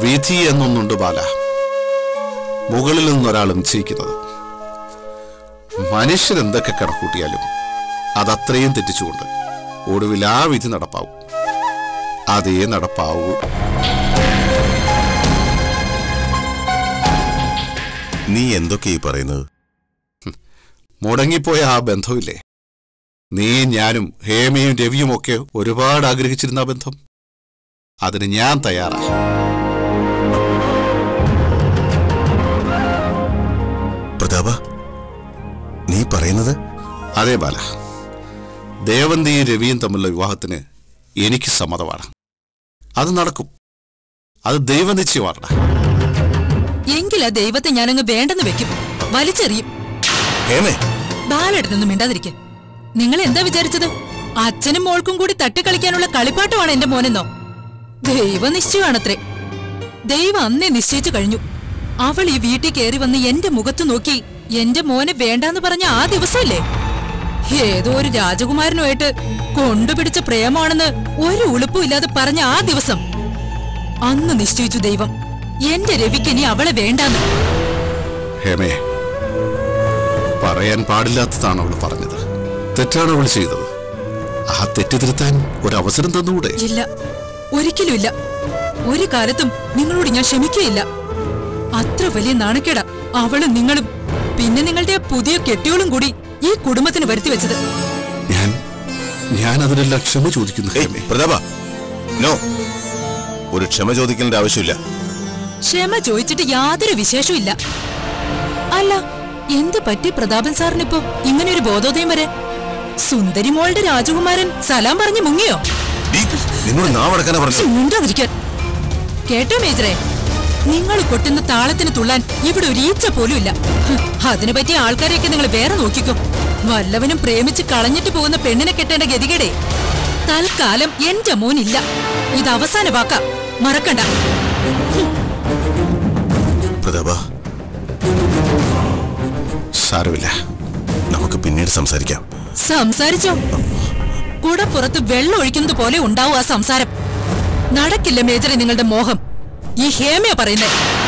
വിധി എന്നൊന്നുണ്ട് ബാല മുകളിൽ നിന്നൊരാൾ നിശ്ചയിക്കുന്നത് മനുഷ്യൻ എന്തൊക്കെ കണക്കൂട്ടിയാലും അതത്രയും തെറ്റിച്ചുകൊണ്ട് ഒടുവിൽ ആ വിധി നടപ്പാവും അതേ നടപ്പാവൂ നീ എന്തൊക്കെയാ ഈ പറയുന്നത് മുടങ്ങിപ്പോയ ആ ബന്ധമില്ലേ നീ ഞാനും ഹേമയും രവിയും ഒക്കെ ഒരുപാട് ആഗ്രഹിച്ചിരുന്ന ആ ബന്ധം അതിന് ഞാൻ തയ്യാറാ പ്രതാപ നീ പറയുന്നത് അതെ ബാല ദേവന്തിയും രവിയും തമ്മിലുള്ള വിവാഹത്തിന് എനിക്ക് സമ്മതമാണ് അത് നടക്കും അത് ദൈവനിശ്ചയമാണടാ എങ്കിലാ ദൈവത്തെ ഞാനങ്ങ് വേണ്ടെന്ന് വെക്കും വലിച്ചെറിയും ഹേമേ ബാലടനൊന്നും മിണ്ടാതിരിക്കെ നിങ്ങൾ എന്താ വിചാരിച്ചത് അച്ഛനും മോൾക്കും കൂടി തട്ടിക്കളിക്കാനുള്ള കളിപ്പാട്ടമാണ് എന്റെ മോനെന്നോ ദൈവനിശ്ചയമാണത്രേ ദൈവം അന്നേ നിശ്ചയിച്ചു കഴിഞ്ഞു അവൾ ഈ വീട്ടിൽ കയറി വന്ന് എന്റെ മുഖത്ത് നോക്കി എന്റെ മോനെ വേണ്ടാന്ന് പറഞ്ഞ ആ ദിവസമല്ലേ ഏതോ ഒരു രാജകുമാരനുമായിട്ട് കൊണ്ടുപിടിച്ച പ്രേമമാണെന്ന് ഒരു ഉളുപ്പും ഇല്ലാതെ പറഞ്ഞ ആ ദിവസം അന്ന് നിശ്ചയിച്ചു ദൈവം എന്റെ രവിക്ക് ഇനി അവളെ വേണ്ടാന്ന് ഹേമേ പറയാൻ പാടില്ലാത്തതാണ് അവൾ പറഞ്ഞത് തെറ്റാണ് അവൾ ചെയ്തത് ആ തെറ്റ് തിരുത്താൻ ഒരവസരം തന്നുകൂടെ ഇല്ല ഒരിക്കലും ഇല്ല ഒരു കാലത്തും നിങ്ങളോട് ഞാൻ ക്ഷമിക്കുകയില്ല അത്ര വലിയ നാണക്കേട അവളും നിങ്ങളും പിന്നെ നിങ്ങളുടെ ആ പുതിയ കെട്ടിയോളും കൂടി ഈ കുടുംബത്തിന് വരുത്തി വെച്ചത് ഞാൻ ഞാൻ അതിനെല്ലാം ക്ഷമ ചോദിക്കുന്നു ഏയ് ഹേമേ പ്രതാപ നോ ഒരു ക്ഷമ ചോദിക്കേണ്ട ആവശ്യമില്ല ക്ഷമ ചോദിച്ചിട്ട് യാതൊരു വിശേഷവും ഇല്ല അല്ല എന്ത് പറ്റി പ്രതാപൻ സാറിനിപ്പോ ഇങ്ങനെ ഒരു ബോധോദയം വരെ സുന്ദരി മോളുടെ രാജകുമാരൻ സലാം പറഞ്ഞു മുങ്ങിയോ ഡീ, നിന്നോട് നാവടക്കാനാ പറഞ്ഞു മിണ്ടാതിരിക്കാൻ കേട്ടോ മേജറെ നിങ്ങൾ കൊട്ടുന്ന താളത്തിന് തുള്ളാൻ ഇവിടെ ഒരു ഈച്ച പോലും ഇല്ല ഹ്, അതിനെ പറ്റിയ ആൾക്കാരെയൊക്കെ നിങ്ങൾ വേറെ നോക്കിക്കോ വല്ലവനും പ്രേമിച്ച് കളഞ്ഞിട്ട് പോകുന്ന പെണ്ണിനെ കെട്ടേണ്ട ഗതികേടേ തൽക്കാലം എന്റെ മോനില്ല ഇത് അവസാന വാക്ക മറക്കണ്ട പ്രതാപ സാരമില്ല നമുക്ക് പിന്നീട് സംസാരിക്കാം സംസാരിച്ചോ കൂടെ പുറത്ത് വെള്ളം ഒഴിക്കുന്നത് പോലെ ഉണ്ടാവും ആ സംസാരം നടക്കില്ല മേജറെ നിങ്ങളുടെ മോഹം ഈ ഹേമയാ പറയുന്നേ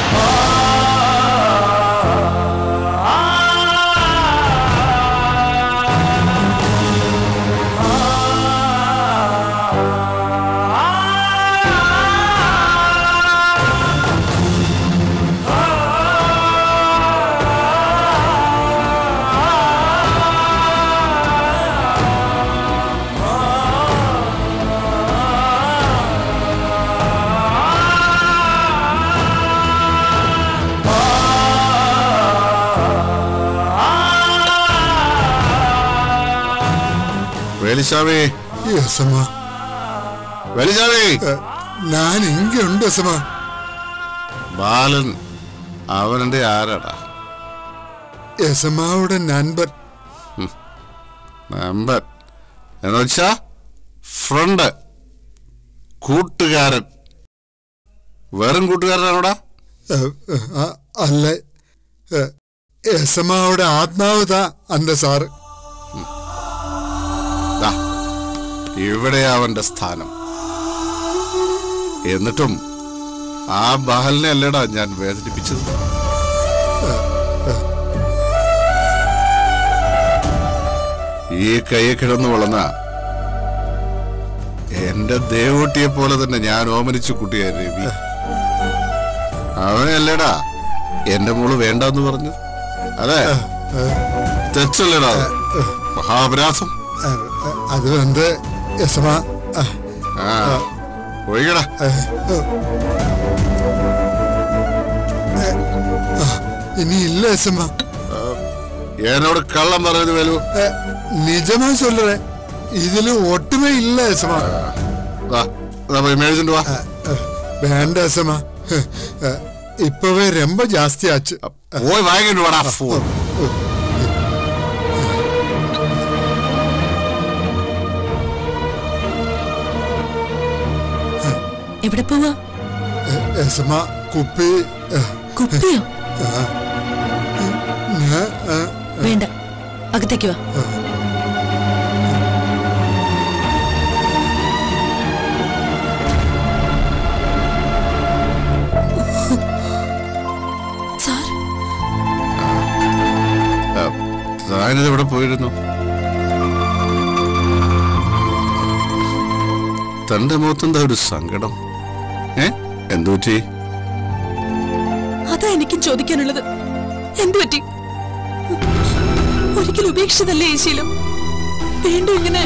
വേലിച്ചാമി யசமா വേലിച്ചാമി நான் இங்க உண்டு யசமா ബാലൻ അവനെന്റെ ആരാടാ யசமாவோட நண்பர் നമ്പർ എന്ന് വെച്ചാ ഫ്രണ്ട് കൂട്ടുകാരൻ വെറും കൂട്ടുകാരനാണോടാ அஹ், அஹ், அல்ல அஹ், யசமாவோட ஆத்மாவு தான் அந்த சாரு ദാ, ഇവിടെ അവന്റെ സ്ഥാനം എന്നിട്ടും ആ ബഹലിനെ അല്ലടാ ഞാൻ വേദനിപ്പിച്ചത് ഈ കൈ കിടന്നു വളർന്ന എന്റെ ദേവൂട്ടിയെ പോലെ തന്നെ ഞാൻ ഓമനിച്ചു കുട്ടിയാ രവി അവനല്ലടാ എന്റെ മോള് വേണ്ടെന്ന് പറഞ്ഞു അതെ തെറ്റല്ലടാ അത്. മഹാപരാധം அஹ், அஹ், அது வந்து யசமா அஹ், ആ ഒഴികടാ அஹ், அஹ். அஹ், அஹ், இனி இல்ல யசமா എന്നോട് കള്ളം പറയുന്നത് വേലു அஹ், நிஜமா சொல்றேன் இதுல ஒட்டுமே இல்ல யசமா മേടിച്ചിട്ട് വാ அஹ், அஹ், வேண்டாம் யசமா அஹ், அஹ், இப்பவே ரொம்ப ஜாஸ்தி ஆச்சு പോയി വാങ്ങിട്ട് വാടാ ഫോൺ എവിടെ പോവാ യസമാ കുപ്പി അഹ്, കുപ്പിയോ ഞാൻ, അഹ്, വേണ്ട അകത്തേക്ക് വാ ഞാനിത് എവിടെ പോയിരുന്നു തന്റെ മുഖത്തെന്താ ഒരു സങ്കടം ഏ എന്തു പറ്റി അതാ എനിക്കും ചോദിക്കാനുള്ളത് എന്തു പറ്റി ഒരിക്കലും ഉപേക്ഷിച്ചതല്ലേ ഈ ശീലം വീണ്ടും ഇങ്ങനെ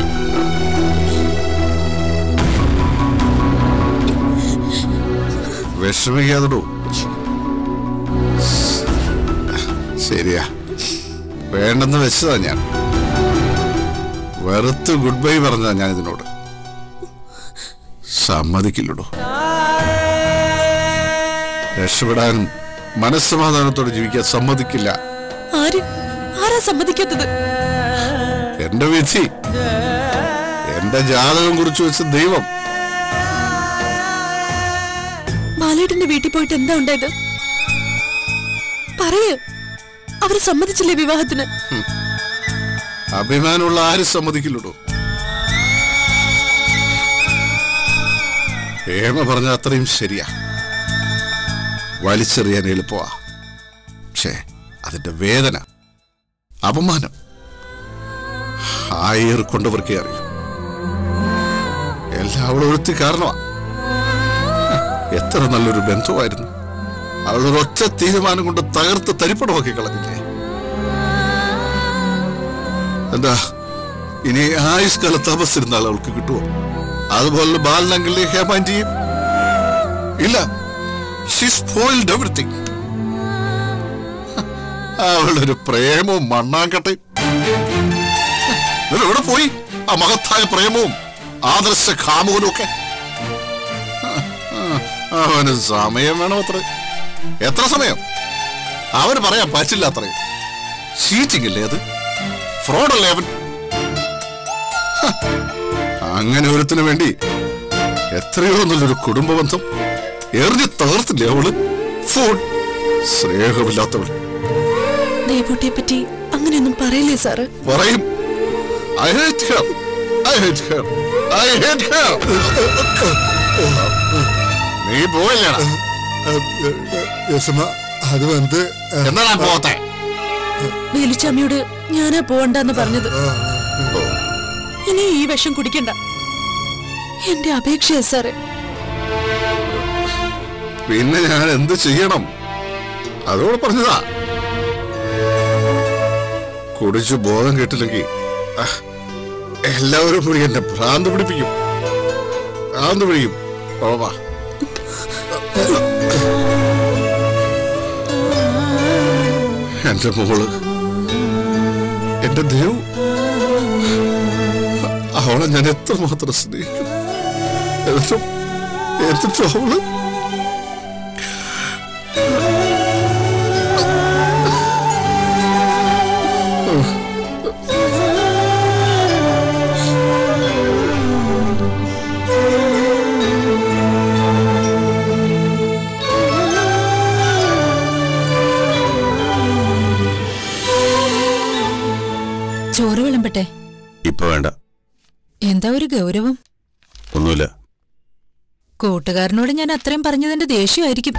വിഷമിക്കാതെടൂ ശരിയാ വേണ്ടെന്ന് വെച്ചതാ ഞാൻ വെറുത്ത് ഗുഡ് ബൈ പറഞ്ഞതാ ഞാൻ ഇതിനോട് സമ്മതിക്കില്ലടോ രക്ഷപ്പെടാനും മനസ്സമാധാനത്തോടെ ജീവിക്കാൻ സമ്മതിക്കില്ല ആര് ആരാ സമ്മതിക്കാത്തത് എന്റെ വിധി എന്റെ ജാതകം കുറിച്ച് വെച്ച ദൈവം ബാലേട്ടന്റെ വീട്ടിൽ പോയിട്ട് എന്താ ഉണ്ടായത് പറയ് അവര് സമ്മതിച്ചില്ലേ വിവാഹത്തിന് അഭിമാനമുള്ള ആരും സമ്മതിക്കില്ലടോ ഹേമ പറഞ്ഞ അത്രയും ശരിയാ വലിച്ചെറിയാൻ എളുപ്പമാ പക്ഷേ അതിന്റെ വേദന അപമാനം ആയേർ കൊണ്ടവർക്കേ അറിയൂ എല്ലാം അവൾ ഒരുത്തി കാരണമാ എത്ര നല്ലൊരു ബന്ധമായിരുന്നു അവളൊരു ഒറ്റ തീരുമാനം കൊണ്ട് തകർത്ത് തരിപ്പണമാക്കി കളഞ്ഞില്ലേ എന്താ ഇനി ആയുസ് കാല തപസ്സിരുന്നാൽ അവൾക്ക് കിട്ടുമോ അതുപോലെ ബാലനങ്കിലെ ഹേമാൻറ്റിയും ഇല്ല ഷീ സ്പോയിൽഡ് എവറിത്തിങ് അവളൊരു പ്രേമവും മണ്ണാങ്കട്ടയും ഇവൻ എവിടെ പോയി ആ മഹത്തായ പ്രേമവും ആദർശ കാമുകനും ഒക്കെ അവന് സമയം വേണം അത്ര എത്ര സമയം അവന് പറയാൻ പറ്റില്ല അത്രയും ചീറ്റിംഗ് അല്ലേ അത് ഫ്രോഡല്ലേ അവൻ ഹ, അങ്ങനെ ഒരുത്തിന് വേണ്ടി എത്രയോ നല്ലൊരു കുടുംബ ബന്ധം എറിഞ്ഞ് തകർത്തില്ലേ അവള് ഫോൺ സ്നേഹമില്ലാത്തവൾ ദേവൂട്ടിയെ പറ്റി അങ്ങനെയൊന്നും പറയില്ലേ സാറ് പറയും I hate her I hate her I hate her നീ പോയില്ലേടാ யசமா அது வந்து அஹ், എന്നാ ഞാൻ പോകത്തെ വേലുച്ചാമിയോട് ഞാനാ പോവണ്ടെന്ന് പറഞ്ഞത് ഇനി ഈ വിഷം കുടിക്കണ്ട എന്റെ അപേക്ഷയാ സാറേ പിന്നെ ഞാൻ എന്ത് ചെയ്യണം അതോടെ പറഞ്ഞതാ കുടിച്ചു ബോധം കേട്ടില്ലെങ്കിൽ അഹ്, എല്ലാവരും കൂടി എന്നെ ഭ്രാന്ത് പിടിപ്പിക്കും ഭ്രാന്ത് പിടിക്കും ഓവാ എന്റെ മോള് എന്റെ ദൈവം അവളെ ഞാൻ എത്രമാത്രം സ്നേഹിക്കുന്നു എന്നിട്ടും എന്നിട്ടും അവള് ചോറ് വിളമ്പട്ടെ ഇപ്പൊ വേണ്ട എന്താ ഒരു ഗൗരവം ഒന്നുമില്ല കൂട്ടുകാരനോട് ഞാൻ അത്രയും പറഞ്ഞതിന്റെ ദേഷ്യമായിരിക്കും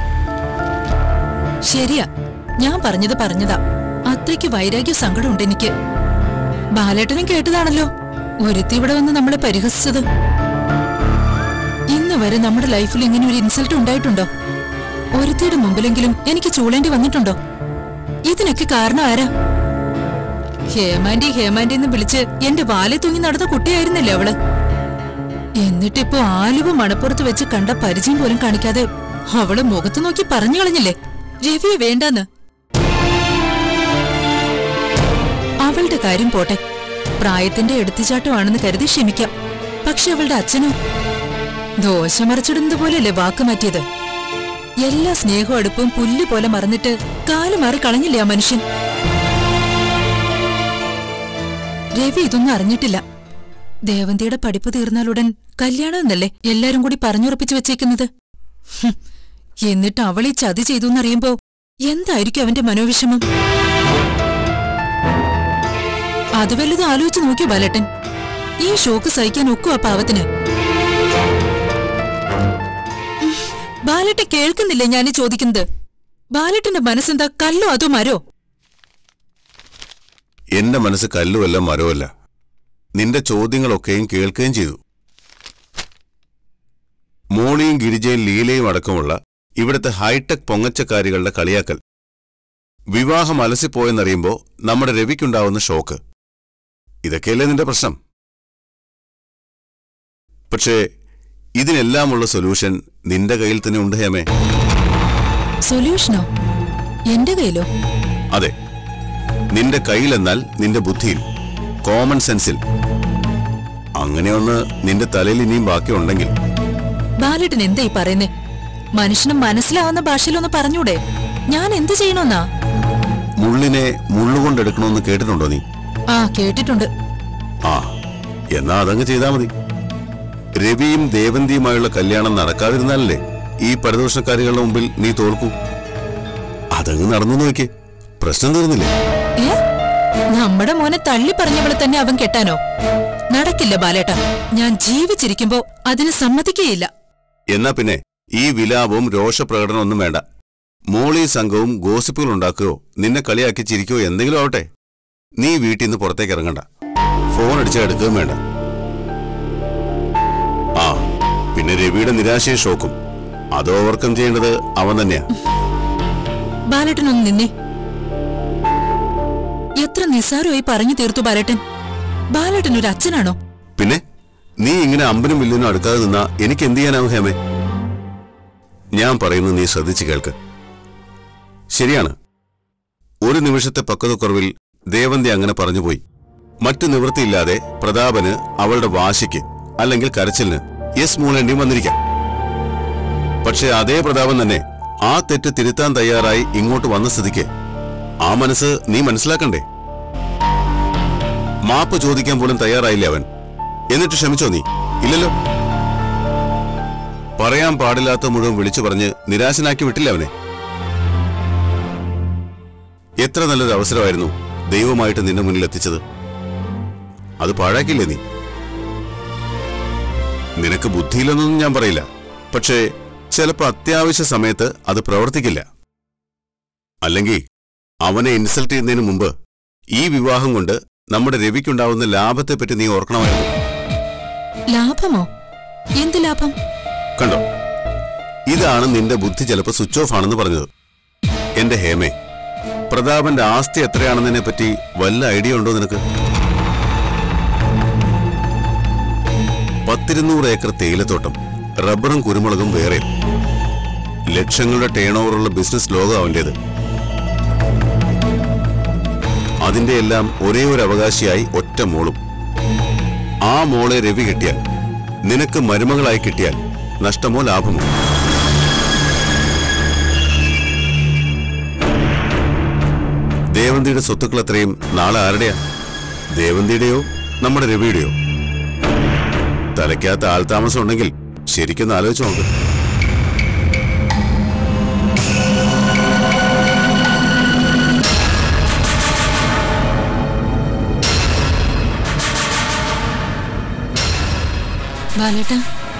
ശരിയാ ഞാൻ പറഞ്ഞത് പറഞ്ഞതാ അത്രയ്ക്ക് വൈരാഗ്യ സങ്കടമുണ്ട് എനിക്ക് ബാലേട്ടനും കേട്ടതാണല്ലോ ഒരുത്തി ഇവിടെ വന്ന് നമ്മളെ പരിഹസിച്ചത് ഇന്ന് വരെ നമ്മുടെ ലൈഫിൽ ഇങ്ങനെ ഒരു ഇൻസൾട്ട് ഉണ്ടായിട്ടുണ്ടോ ഒരുത്തിയുടെ മുമ്പിലെങ്കിലും എനിക്ക് ചൂളേണ്ടി വന്നിട്ടുണ്ടോ ഇതിനൊക്കെ കാരണം ആരാ ഹേമാൻഡി ഹേമാൻഡി എന്ന് വിളിച്ച് എന്റെ വാലെ തൂങ്ങി നടന്ന കുട്ടിയായിരുന്നില്ലേ അവള് എന്നിട്ടിപ്പോ ആലുവ മണപ്പുറത്ത് വെച്ച് കണ്ട പരിചയം പോലും കാണിക്കാതെ അവള് മുഖത്ത് നോക്കി പറഞ്ഞു കളഞ്ഞില്ലേ രവിയെ വേണ്ടെന്ന് അവളുടെ കാര്യം പോട്ടെ പ്രായത്തിന്റെ എടുത്തുചാട്ടമാണെന്ന് കരുതി ക്ഷമിക്കാം പക്ഷെ അവളുടെ അച്ഛനോ ദോശ മറിച്ചിടുന്നത് പോലെയല്ലേ വാക്ക് മാറ്റിയത് എല്ലാ സ്നേഹവും അടുപ്പും പുല്ല് പോലെ മറന്നിട്ട് കാല് മാറി കളഞ്ഞില്ലേ ആ മനുഷ്യൻ രവി ഇതൊന്നും അറിഞ്ഞിട്ടില്ല ദേവന്തിയുടെ പഠിപ്പ് തീർന്നാലുടൻ കല്യാണം എന്നല്ലേ എല്ലാരും കൂടി പറഞ്ഞുറപ്പിച്ചു വെച്ചേക്കുന്നത് ഹും, എന്നിട്ട് അവൾ ഈ ചതി ചെയ്തു എന്നറിയുമ്പോ എന്തായിരിക്കും അവന്റെ മനോവിഷമം അത് വല്ലതും ആലോചിച്ച് നോക്കിയോ ബാലട്ടൻ ഈ ഷോക്ക് സഹിക്കാൻ ഒക്കും ആ പാവത്തിന് ഉം, ബാലട്ടെ കേൾക്കുന്നില്ലേ ഞാൻ ചോദിക്കുന്നത് ബാലട്ടന്റെ മനസ്സെന്താ കല്ലോ അതോ മരോ എന്റെ മനസ്സ് കല്ലുമല്ല മരവുമല്ല നിന്റെ ചോദ്യങ്ങളൊക്കെയും കേൾക്കുകയും ചെയ്തു മോളിയും ഗിരിജയും ലീലയും അടക്കമുള്ള ഇവിടുത്തെ ഹൈടെക് പൊങ്ങച്ചക്കാരികളുടെ കളിയാക്കൽ വിവാഹം അലസിപ്പോയെന്നറിയുമ്പോ നമ്മുടെ രവിക്കുണ്ടാവുന്ന ഷോക്ക് ഇതൊക്കെയല്ലേ നിന്റെ പ്രശ്നം പക്ഷേ ഇതിനെല്ലാമുള്ള സൊല്യൂഷൻ നിന്റെ കയ്യിൽ തന്നെ ഉണ്ട് ഹേമേ സൊല്യൂഷനോ എന്റെ കയ്യിലോ അതെ നിന്റെ കയ്യിലെന്നാൽ നിന്റെ ബുദ്ധിയിൽ കോമൺ സെൻസിൽ അങ്ങനെയൊന്ന് നിന്റെ തലയിൽ ഇനിയും ബാക്കിയുണ്ടെങ്കിൽ ബാലേട്ടൻ എന്താ ഈ പറയുന്നേ മനുഷ്യന് മനസ്സിലാവുന്ന ഭാഷയിലൊന്ന് പറഞ്ഞൂടെ ഞാൻ എന്ത് ചെയ്യണമെന്നാ മുള്ളിനെ മുള്ളുകൊണ്ടെടുക്കണമെന്ന് കേട്ടിട്ടുണ്ടോ നീ ആ കേട്ടിട്ടുണ്ട് ആ എന്നാ അതങ്ങ് ചെയ്താ മതി രവിയും ദേവന്തിയുമായുള്ള കല്യാണം നടക്കാതിരുന്നാലല്ലേ ഈ പരദോഷക്കാരികളുടെ മുമ്പിൽ നീ തോൽക്കൂ അതങ്ങ് നടന്നു നോക്കിയേ പ്രശ്നം തീർന്നില്ലേ ഏ നമ്മുടെ മോനെ തള്ളി പറഞ്ഞവളെ തന്നെ അവൻ കെട്ടാനോ നടക്കില്ല ബാലേട്ട ഞാൻ ജീവിച്ചിരിക്കുമ്പോ അതിന് സമ്മതിക്കുകയില്ല എന്നാ പിന്നെ ഈ വിലാപവും രോഷപ്രകടനവും ഒന്നും വേണ്ട മോളി സംഘവും ഗോസിപ്പുകൾ ഉണ്ടാക്കുകയോ നിന്നെ കളിയാക്കി ചിരിക്കുകയോ എന്തെങ്കിലും ആവട്ടെ നീ വീട്ടിൽ നിന്ന് പുറത്തേക്ക് ഇറങ്ങണ്ട ഫോൺ അടിച്ചാൽ എടുക്കുകയും വേണ്ട ആ പിന്നെ രവിയുടെ നിരാശയും ഷോക്കും അത് ഓവർകം ചെയ്യേണ്ടത് അവൻ തന്നെയാ ബാലേട്ടനൊന്ന് നിന്നേ എത്ര നിസ്സാരമായി പറഞ്ഞു തീർത്തു ബാലേട്ടൻ ബാലേട്ടൻ ഒരു അച്ഛനാണോ പിന്നെ നീ ഇങ്ങനെ അമ്പനും വില്ലിനും അടുക്കാതെ നിന്നാ എനിക്ക് എന്ത് ചെയ്യാനാവും ഹേമേ ഞാൻ പറയുന്നത് നീ ശ്രദ്ധിച്ചു കേൾക്ക് ശരിയാണ് ഒരു നിമിഷത്തെ പക്വതക്കുറവിൽ ദേവന്തി അങ്ങനെ പറഞ്ഞുപോയി മറ്റു നിവൃത്തിയില്ലാതെ പ്രതാപന് അവളുടെ വാശിക്ക് അല്ലെങ്കിൽ കരച്ചിലിന് യെസ് മൂളേണ്ടിയും വന്നിരിക്കാം പക്ഷെ അതേ പ്രതാപൻ തന്നെ ആ തെറ്റ് തിരുത്താൻ തയ്യാറായി ഇങ്ങോട്ട് വന്ന സ്ഥിതിക്ക് ആ മനസ്സ് നീ മനസ്സിലാക്കണ്ടേ മാപ്പ് ചോദിക്കാൻ പോലും തയ്യാറായില്ലേ അവൻ എന്നിട്ട് ക്ഷമിച്ചോ നീ ഇല്ലല്ലോ പറയാൻ പാടില്ലാത്ത മുഴുവൻ വിളിച്ചു പറഞ്ഞ് നിരാശനാക്കി വിട്ടില്ല അവനെ എത്ര നല്ലൊരു അവസരമായിരുന്നു ദൈവമായിട്ട് നിന്റെ മുന്നിൽ എത്തിച്ചത് അത് പാഴാക്കില്ലേ നീ നിനക്ക് ബുദ്ധിയില്ലെന്നൊന്നും ഞാൻ പറയില്ല പക്ഷേ ചിലപ്പോ അത്യാവശ്യ സമയത്ത് അത് പ്രവർത്തിക്കില്ല അല്ലെങ്കിൽ അവനെ ഇൻസൾട്ട് ചെയ്യുന്നതിന് മുമ്പ് ഈ വിവാഹം കൊണ്ട് നമ്മുടെ രവിക്കുണ്ടാവുന്ന ലാഭത്തെപ്പറ്റി നീ ഓർക്കണമായിരുന്നു ലാഭമോ എന്ത് ലാഭം കണ്ടോ ഇതാണ് നിന്റെ ബുദ്ധി ചിലപ്പോ സ്വിച്ച് ഓഫ് ആണെന്ന് പറഞ്ഞത് എന്റെ ഹേമേ പ്രതാപന്റെ ആസ്തി എത്രയാണെന്നതിനെ പറ്റി വല്ല ഐഡിയ ഉണ്ടോ നിനക്ക് പത്തിരുന്നൂറ് ഏക്കർ തേയിലത്തോട്ടം റബ്ബറും കുരുമുളകും വേറെ ലക്ഷങ്ങളുടെ ടേൺ ഓവറുള്ള ബിസിനസ് ലോകം അവന്റേത് അതിന്റെ എല്ലാം ഒരേ ഒരു അവകാശിയായി ഒറ്റ മോളും ആ മോളെ രവി കിട്ടിയാൽ നിനക്ക് മരുമകളായി കിട്ടിയാൽ നഷ്ടമോ ലാഭമോ ദേവന്തിയുടെ സ്വത്തുക്കൾ അത്രയും നാളെ ആരുടെയാ ദേവന്തിയുടെയോ നമ്മുടെ രവിയുടെയോ തലയ്ക്കകത്ത് ആൾതാമസം ഉണ്ടെങ്കിൽ ശരിക്കൊന്ന് ആലോചിച്ച് നോക്ക് ബാലേട്ട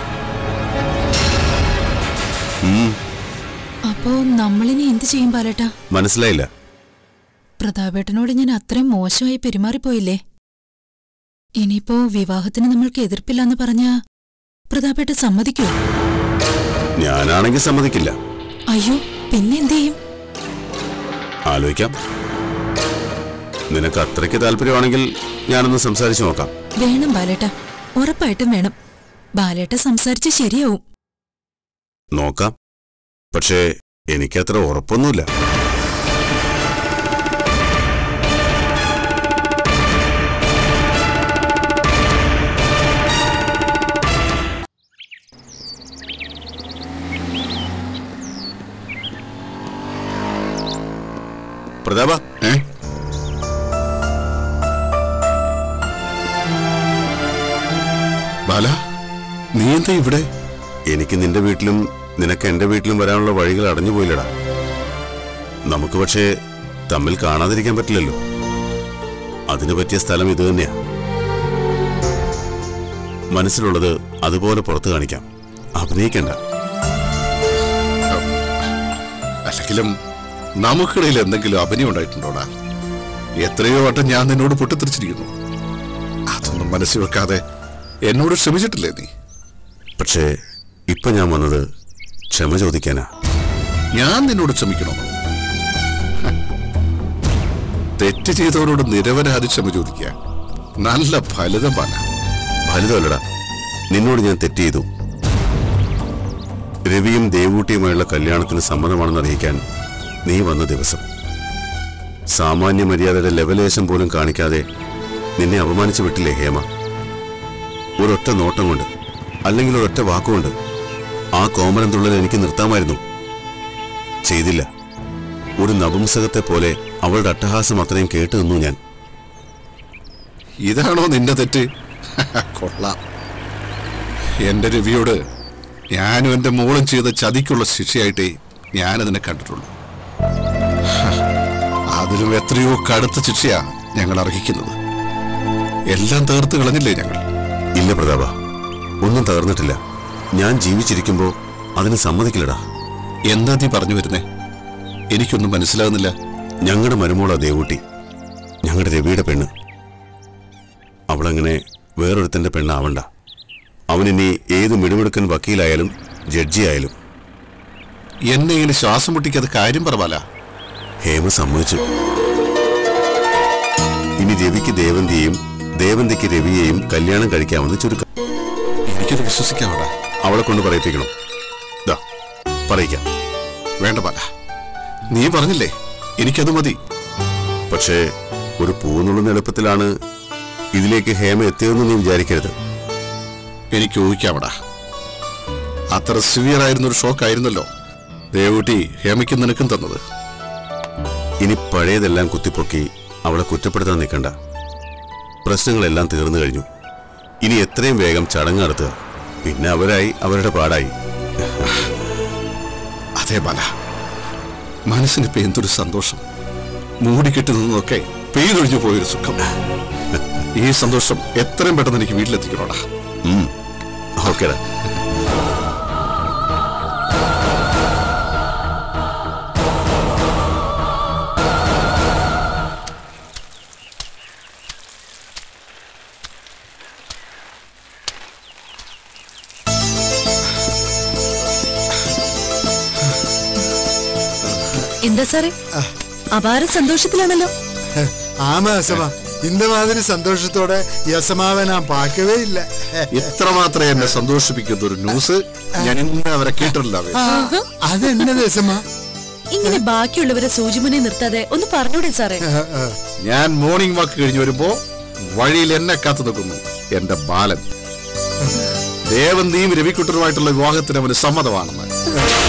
ഉം, അപ്പോ നമ്മളിനി എന്ത് ചെയ്യും ബാലേട്ട മനസ്സിലായില്ല പ്രതാപേട്ടനോട് ഞാൻ അത്രയും മോശമായി പെരുമാറിപ്പോയില്ലേ ഇനിയിപ്പോ വിവാഹത്തിന് നമ്മൾക്ക് എതിർപ്പില്ലെന്ന് പറഞ്ഞ പ്രതാപേട്ട സമ്മതിക്കുമോ ഞാനാണെങ്കിൽ സമ്മതിക്കില്ല അയ്യോ പിന്നെ എന്ത് ചെയ്യും ആലോചിക്കാം നിനക്ക് അത്രയ്ക്ക് താല്പര്യമാണെങ്കിൽ ഞാനൊന്ന് സംസാരിച്ചു നോക്കാം വേണം ബാലേട്ട ഉറപ്പായിട്ടും വേണം ബാലേട്ട സംസാരിച്ച് ശരിയാവും നോക്കാം പക്ഷേ എനിക്കത്ര ഉറപ്പൊന്നുമില്ല പ്രതാപ ഏ ബാല നീ എന്താ ഇവിടെ എനിക്ക് നിന്റെ വീട്ടിലും നിനക്ക് എന്റെ വീട്ടിലും വരാനുള്ള വഴികൾ അടഞ്ഞു പോയില്ലടാ നമുക്ക് പക്ഷേ തമ്മിൽ കാണാതിരിക്കാൻ പറ്റില്ലല്ലോ അതിനു പറ്റിയ സ്ഥലം ഇത് തന്നെയാ മനസ്സിലുള്ളത് അതുപോലെ പുറത്തു കാണിക്കാം അഭിനയിക്കണ്ട അല്ലെങ്കിലും നമുക്കിടയിൽ എന്തെങ്കിലും അഭിനയം ഉണ്ടായിട്ടുണ്ടോടാ എത്രയോ വട്ടം ഞാൻ നിന്നോട് പൊട്ടിത്തെറിച്ചിരിക്കുന്നു അതൊന്നും മനസ്സിൽ വെക്കാതെ എന്നോട് ക്ഷമിച്ചിട്ടില്ലേ നീ പക്ഷേ ഇപ്പൊ ഞാൻ വന്നത് ക്ഷമ ചോദിക്കാനാ ഞാൻ നിന്നോട് ക്ഷമിക്കണമെന്നോ ഹ. തെറ്റ് ചെയ്തവരോട് നിരവരാധി ക്ഷമ ചോദിക്കുക നല്ല ഫലിതം പല ഫലിതമല്ലടാ നിന്നോട് ഞാൻ തെറ്റ് ചെയ്തു രവിയും ദേവൂട്ടിയുമായുള്ള കല്യാണത്തിന് സമ്മതമാണെന്ന് അറിയിക്കാൻ നീ വന്ന ദിവസം സാമാന്യ മര്യാദയുടെ ലെവലേശം പോലും കാണിക്കാതെ നിന്നെ അപമാനിച്ചു വിട്ടില്ലേ ഹേമ ഒരൊറ്റ നോട്ടം കൊണ്ട് അല്ലെങ്കിൽ ഒരൊറ്റ വാക്കുകൊണ്ട് ആ കോമരം തുള്ളൽ എനിക്ക് നിർത്താമായിരുന്നു ചെയ്തില്ല ഒരു നപുംസകത്തെ പോലെ അവളുടെ അട്ടഹാസം അത്രയും കേട്ടു നിന്നു ഞാൻ ഇതാണോ നിന്റെ തെറ്റ് കൊള്ളാം എന്റെ രവിയോട് ഞാനും എന്റെ മോളും ചെയ്ത ചതിക്കുള്ള ശിക്ഷയായിട്ടേ ഞാനതിനെ കണ്ടിട്ടുള്ളൂ ഹ, അതിലും എത്രയോ കടുത്ത ശിക്ഷയാ ഞങ്ങൾ അർഹിക്കുന്നത് എല്ലാം തീർത്ത് കളഞ്ഞില്ലേ ഞങ്ങൾ ഇല്ല പ്രതാപ ഒന്നും തകർന്നിട്ടില്ല ഞാൻ ജീവിച്ചിരിക്കുമ്പോ അതിന് സമ്മതിക്കില്ലടാ എന്താ നീ പറഞ്ഞു വരുന്നേ എനിക്കൊന്നും മനസ്സിലാകുന്നില്ല ഞങ്ങളുടെ മരുമോളാ ദേവൂട്ടി ഞങ്ങളുടെ രവിയുടെ പെണ്ണ് അവളങ്ങനെ വേറൊരുത്തന്റെ പെണ്ണാവണ്ട അവനിനി ഏത് മിടുമിടുക്കൻ വക്കീലായാലും ജഡ്ജിയായാലും എന്നെ ഇങ്ങനെ ശ്വാസം മുട്ടിക്കാതെ കാര്യം പറവാല ഹേമ സമ്മതിച്ചു ഇനി രവിക്ക് ദേവന്തിയെയും ദേവന്തിക്ക് രവിയെയും കല്യാണം കഴിക്കാമെന്ന് ചുരുക്കം എനിക്കത് വിശ്വസിക്കാവടാ അവളെ കൊണ്ട് പറയിപ്പിക്കണം ദാ പറയിക്കാം വേണ്ട പാല നീ പറഞ്ഞില്ലേ എനിക്കത് മതി പക്ഷേ ഒരു പൂന്നുള്ളുന്ന എളുപ്പത്തിലാണ് ഇതിലേക്ക് ഹേമ എത്തിയതെന്ന് നീ വിചാരിക്കരുത് എനിക്ക് ഊഹിക്കാമടാ അത്ര സിവിയർ ആയിരുന്ന ഒരു ഷോക്ക് ആയിരുന്നല്ലോ ദേവൂട്ടി ഹേമയ്ക്കും നിനക്കും തന്നത് ഇനി പഴയതെല്ലാം കുത്തിപ്പൊക്കി അവളെ കുറ്റപ്പെടുത്താൻ നിൽക്കണ്ട പ്രശ്നങ്ങളെല്ലാം തീർന്നു കഴിഞ്ഞു ഇനി എത്രയും വേഗം ചടങ്ങ് നടത്തുക പിന്നെ അവരായി അവരുടെ പാടായി അതേ ബാല മനസ്സിനിപ്പോ എന്തൊരു സന്തോഷം മൂടിക്കെട്ടി നിന്നതൊക്കെ പെയ്തൊഴിഞ്ഞു പോയൊരു സുഖം ഈ സന്തോഷം എത്രയും പെട്ടെന്ന് എനിക്ക് വീട്ടിലെത്തിക്കണോടാ ഓക്കേടാ എന്താ സാറേ അപാര സന്തോഷത്തിലാണല്ലോ ஆமா யசமா இந்த மாதிரி சந்தோஷத்தோட யசமாவை நான் பார்க்கவே இல்லை ഇത്രമാത്രം എന്നെ സന്തോഷിപ്പിക്കുന്ന ഒരു ന്യൂസ് ഞാൻ ഇന്ന് അവരെ കേട്ടിട്ടില്ല അവൻ. அது என்னது யசமா ഇങ്ങനെ ബാക്കിയുള്ളവരെ സൂചിമുനെ നിർത്താതെ ഒന്ന് പറഞ്ഞൂടെ സാറേ ഞാൻ മോർണിംഗ് വാക്ക് കഴിഞ്ഞു വരുമ്പോ വഴിയിൽ എന്നെ കാത്തു നിൽക്കുന്നു എന്റെ ബാലൻ ദേവന്തിയും രവിക്കുട്ടനുമായിട്ടുള്ള വിവാഹത്തിന് അവന് സമ്മതമാണെന്ന്